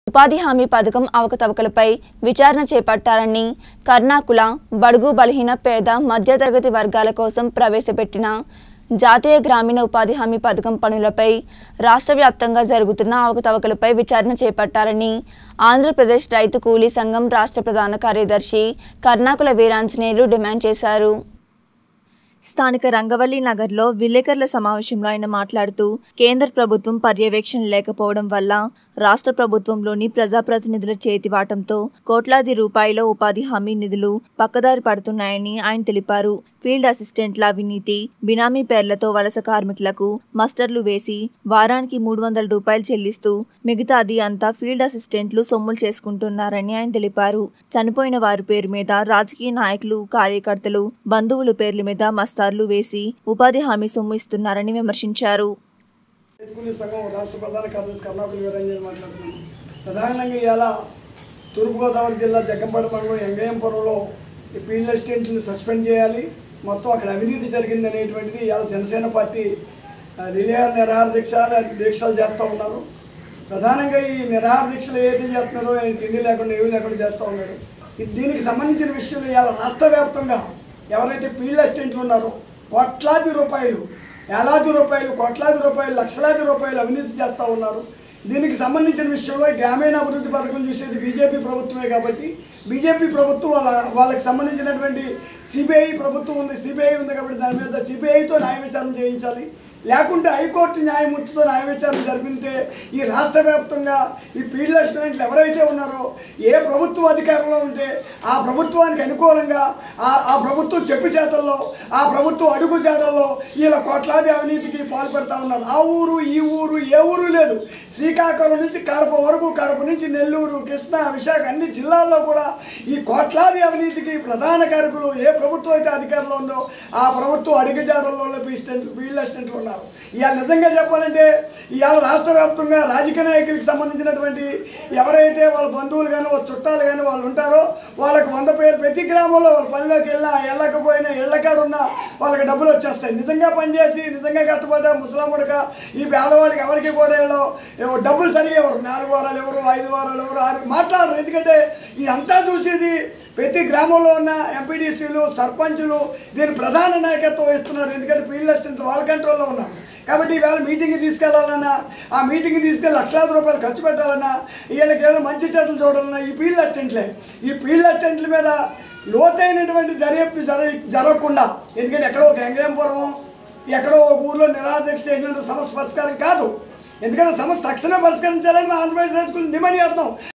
ఉపాధి హామీ పథకం అవకతవకలపై విచారణ చేపట్టాలని కర్ణాకుల బడుగు బలహీన పేద మధ్యతరగతి వర్గాల కోసం ప్రవేశపెట్టిన జాతీయ గ్రామీణ ఉపాధి హామీ పథకం పనులపై రాష్ట్ర వ్యాప్తంగా జరుగుతున్న అవకతవకలపై విచారణ చేపట్టాలని ఆంధ్రప్రదేశ్ రైతు కూలీ సంఘం రాష్ట్ర ప్రధాన కార్యదర్శి కర్ణాకుల వీరాంజనేయులు డిమాండ్ చేశారు స్థానిక రంగవల్లి నగర్లో విలేకరుల సమావేశంలో ఆయన మాట్లాడుతూ కేంద్ర ప్రభుత్వం పర్యవేక్షణ లేకపోవడం వల్ల రాష్ట్ర ప్రభుత్వంలోని ప్రజాప్రతినిధుల చేతివాటంతో కోట్లాది రూపాయల ఉపాధి హామీ నిధులు పక్కదారి పడుతున్నాయని ఆయన తెలిపారు ఫీల్డ్ అసిస్టెంట్ల అవినీతి బినామీ పేర్లతో వలస కార్మికులకు మస్టర్లు వేసి వారానికి మూడు వందల రూపాయలు చెల్లిస్తూ మిగతాది అంతా ఫీల్డ్ అసిస్టెంట్లు సొమ్ములు చేసుకుంటున్నారని ఆయన తెలిపారు చనిపోయిన వారి పేరు మీద రాజకీయ నాయకులు కార్యకర్తలు బంధువుల పేర్ల మీద మస్తార్లు వేసి ఉపాధి హామీ సొమ్ము ఇస్తున్నారని విమర్శించారు రైతుకూలీ సంఘం రాష్ట్ర ప్రధాన కార్యదర్శి కర్ణాకుల వీరంజన్ మాట్లాడుతున్నాను ప్రధానంగా ఇవాళ తూర్పుగోదావరి జిల్లా జగ్గంపేట మండలం ఎంగయంపురంలో ఈ ఫీల్డ్ అసిస్టెంట్ని సస్పెండ్ చేయాలి మొత్తం అక్కడ అవినీతి జరిగింది అనేటువంటిది ఇవాళ జనసేన పార్టీ ఆ, రిలే నిరాహార దీక్ష దీక్షలు చేస్తూ ఉన్నారు ప్రధానంగా ఈ నిరాహార దీక్షలు ఏదైతే చేస్తున్నారో ఆయన తిండి లేకుండా ఏమీ లేకుండా చేస్తూ ఉన్నాడు ఇది దీనికి సంబంధించిన విషయంలో ఇవాళ రాష్ట్ర వ్యాప్తంగా ఎవరైతే ఫీల్డ్ అసిస్టెంట్లు ఉన్నారో కోట్లాది రూపాయలు వేలాది రూపాయలు కోట్లాది రూపాయలు లక్షలాది రూపాయలు అవినీతి చేస్తూ ఉన్నారు దీనికి సంబంధించిన విషయంలో ఈ గ్రామీణ అభివృద్ధి పథకం చూసేది బీజేపీ ప్రభుత్వమే కాబట్టి బీజేపీ ప్రభుత్వం వాళ్ళ వాళ్ళకి సంబంధించినటువంటి సిబిఐ ప్రభుత్వం ఉంది సిబిఐ ఉంది కాబట్టి దాని మీద సిబిఐతో న్యాయ విచారణ చేయించాలి లేకుంటే హైకోర్టు న్యాయమూర్తితో న్యాయ విచారణ జరిపితే ఈ రాష్ట్ర వ్యాప్తంగా ఈ ఫీల్డ్ అసిస్టెంట్లు ఎవరైతే ఉన్నారో ఏ ప్రభుత్వం అధికారంలో ఉంటే ఆ ప్రభుత్వానికి అనుకూలంగా ఆ ఆ ప్రభుత్వం చెప్పు చేతల్లో ఆ ప్రభుత్వం అడుగు జాడల్లో వీళ్ళ కోట్లాది అవినీతికి పాల్పడతా ఉన్నారు ఆ ఊరు ఈ ఊరు ఏ ఊరు లేదు శ్రీకాకుళం నుంచి కడప వరకు కడప నుంచి నెల్లూరు కృష్ణా విశాఖ అన్ని జిల్లాల్లో కూడా ఈ కోట్లాది అవినీతికి ప్రధాన కారకులు ఏ ప్రభుత్వం అయితే అధికారంలో ఉందో ఆ ప్రభుత్వం అడిగజాడల్లో అసిస్టెంట్లు ఫీల్డ్ అసిస్టెంట్లు ఉన్నారు ఇవాళ నిజంగా చెప్పాలంటే ఇవాళ రాష్ట్ర వ్యాప్తంగా రాజకీయ నాయకులకు సంబంధించినటువంటి ఎవరైతే వాళ్ళ బంధువులు కానీ వాళ్ళ చుట్టాలు కానీ వాళ్ళు ఉంటారో వాళ్ళకి వంద పేరు ప్రతి గ్రామంలో వాళ్ళ పనిలోకి వెళ్ళినా వెళ్ళకపోయినా ఇళ్ళకాడ ఉన్నా వాళ్ళకి డబ్బులు వచ్చేస్తాయి నిజంగా పనిచేసి నిజంగా కష్టపడ్డ ముసలాముడక ఈ పేదవాళ్ళకి ఎవరికి కూడా వీళ్ళు ఏవో డబ్బులు సరిగా ఎవరు నాలుగు వారాలు ఎవరు ఐదు వారాలు ఎవరు ఆరు మాట్లాడరు ఎందుకంటే ఇదంతా చూసేది ప్రతి గ్రామంలో ఉన్న ఎంపీడీసీలు సర్పంచులు దీని ప్రధాన నాయకత్వం వహిస్తున్నారు ఎందుకంటే ఫీల్డ్ అసిస్టెంట్లు వాళ్ళ కంట్రోల్లో ఉన్నారు కాబట్టి ఈవేళ మీటింగ్ తీసుకెళ్లాలన్నా ఆ మీటింగ్ తీసుకెళ్ళి లక్షలాది రూపాయలు ఖర్చు పెట్టాలన్నా వీళ్ళకి ఏదో మంచి చేతులు చూడాలన్నా ఈ ఫీల్డ్ అసిస్టెంట్లే ఈ ఫీల్డ్ అసిస్టెంట్ల మీద లోతైనటువంటి దర్యాప్తు జర జరగకుండా ఎందుకంటే ఎక్కడో ఒక ఎంగయంపురం ఎక్కడో ఒక ఊర్లో నిరాదీక్ష చేసినట్టు సమస్య పరిష్కారం కాదు ఎందుకంటే సమస్య తక్షణమే పరిష్కరించాలని మా ఆంధ్రప్రదేశ్ రైతులు డిమాండ్ చేస్తున్నాం